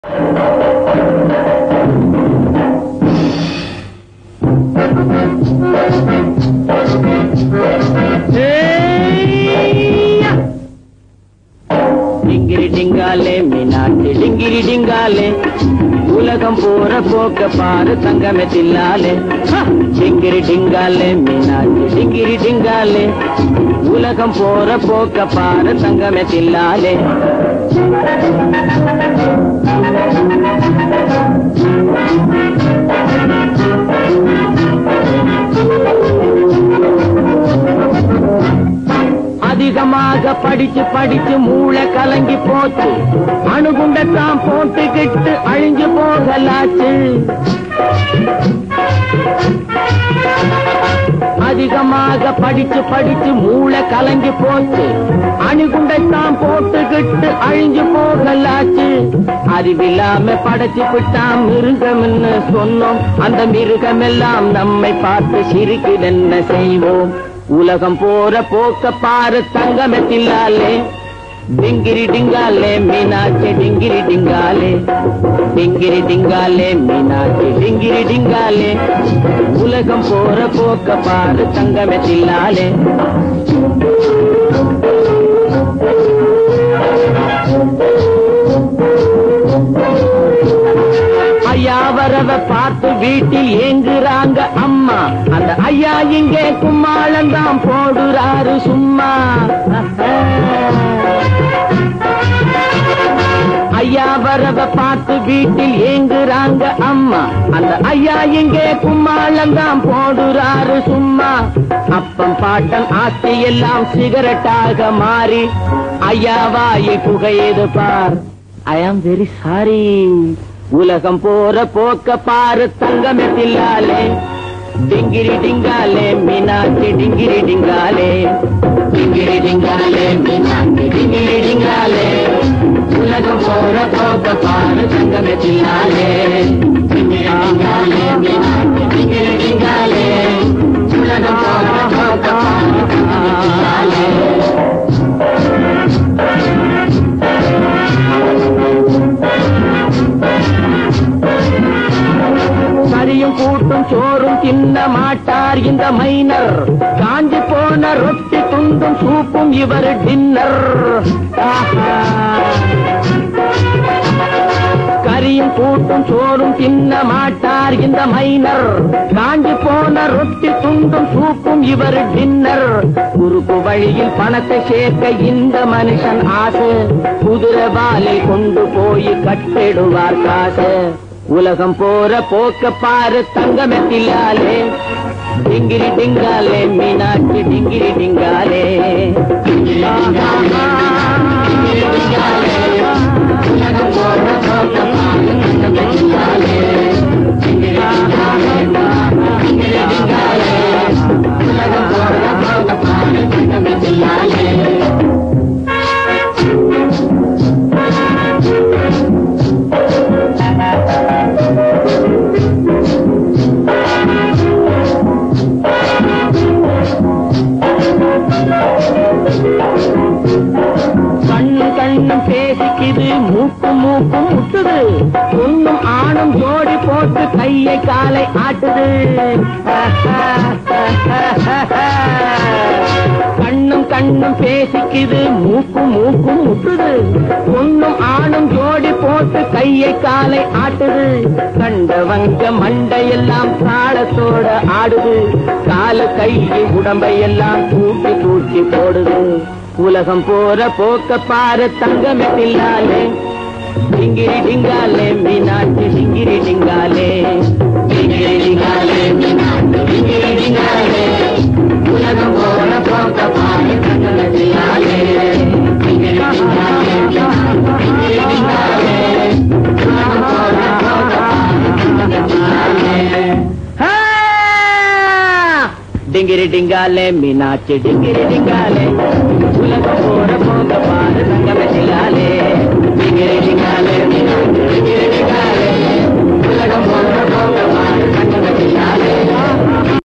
டிங்கிரி டிங்காலே மீனாட்சி டிங்கிரி டிங்காலே உலகம் போற போக்க பாரு தங்கமே தில்லாலே ஹ! டிங்கிரி டிங்காலே மீனாட்சி டிங்கிரி டிங்காலே உலகம் போற போக்க பாரு தங்கமே தில்லாலே அதிகமாக படிச்சு படிச்சு மூளை கலங்கி போச்சு அணுகுண்டத்தான் போட்டுக்கிட்டு அழிஞ்சு போகலாச்சு அதிகமாக படிச்சு படிச்சு மூளை கலங்கி போச்சு அணுகுண்டைத்தான் போட்டுக்கிட்டு அழிஞ்சு போகலாச்சு அறிவில்லாம படைச்சு விட்டான் மிருகம்னு சொன்னோம் அந்த மிருகம் எல்லாம் நம்மை பார்த்து சிரிக்குதென்ன செய்வோம் உலகம் போற போக்க பாரு தங்கமெத்தில்லாலே டிங்கிரி டிங்காலே மீனாட்சி டிங்கிரி டிங்காலே டிங்கிரி டிங்காலே மீனாட்சி டிங்கிரி டிங்காலே உலகம் போற போக்க பாரு தங்கமெத்தில்லாலே ஐயா வரவ பார்த்து வீட்டில் ஏங்குறாங்க அம்மா அந்த ஐயா இங்கே கும்மாளம் தான் போடுறாரு சும்மா ஐயா வரவ பார்த்து வீட்டில் ஏங்குறாங்க அம்மா அந்த ஐயா இங்கே கும்மாளம் தான் போடுறாரு சும்மா அப்பம் பாட்டம் ஆஸ்தி எல்லாம் சிகரெட்டாக மாறி ஐயா வாயை புகையது பார் ஐ ஆம் வெரி சாரி உலகம் போற போக்க பாரு தங்கமெத்தில்லாலே டிங்கிரி டிங்காலே மீனாட்சி டிங்கிரி டிங்காலே டிங்கிரி டிங்காலே மீனாட்சி டிங்கிரி டிங்காலே உலகம் போற போக்க பாரு தங்கமெத்தில்லாலே டிங்கிரி டிங்காலே மீனாட்சி டிங்கிரி டிங்காலே உலகம் போற போக்க பாரு தங்கமெத்தில்லாலே கரியும் கூட்டும் சோறும் தின்ன மாட்டார் இந்த மைனர் காஞ்சி போன ரொட்டி துண்டும் சூப்பும் இவர் டின்னர் ஆஹா. கரியும் கூட்டும் சோறும் தின்ன மாட்டார் இந்த மைனர் காஞ்சி போன ரொட்டி துண்டும் சூப்பும் இவர் டின்னர் குறுக்கு வழியில் பணத்தை சேர்க்க இந்த மனுஷன் ஆசை குதிரை பாலில் கொண்டு போய் கட்டிடுவார் காசு உலகம் போற போக்க பாரு தங்கமெத்திலாலே டிங்கிரி டிங்காலே மீனாட்சி டிங்கிரி டிங்காலே உலகம் போற போக்க பாரு தங்கமெத்திலாலே உலகம் போற போக்க பாரு தங்கமெத்திலாலே கண்ணு கண்ணும் பேசிக்குது மூக்கு மூக்கு முட்டுது பொண்ணும் ஆணும் ஜோடி போட்டு கையை காலை ஆட்டுது கண்ணும் கண்ணும் பேசிக்குது மூக்கு மூக்கு முட்டுது பொண்ணும் ஆணும் ஜோடி போட்டு கையை காலை ஆட்டுது கண்டவங்க மண்டையெல்லாம் தாளத்தோட ஆடுது காலு கையை உடம்பையெல்லாம் தூக்கி தூக்கி போடுது உலகம் போற போக்க பாரு தங்கமெத்தில்லாலே டிங்கிரி டிங்காலே மீனாட்சி டிங்கிரி டிங்காலே டிங்கிரி டிங்காலே மீனாட்சி டிங்கிரி டிங்காலே உலகம் போற போக்க பாரு தங்கமெத்தில்லாலே டிங்கிரி டிங்காலே மீனாட்சி டிங்கிரி டிங்காலே உலகம் போற போக்க பாரு தங்கமெத்தில்லாலே ஆ! டிங்கிரி டிங்காலே மீனாட்சி டிங்கிரி டிங்காலே உலகம் போற போக பாரு தங்கமெத்திலாலே டிங்கிரி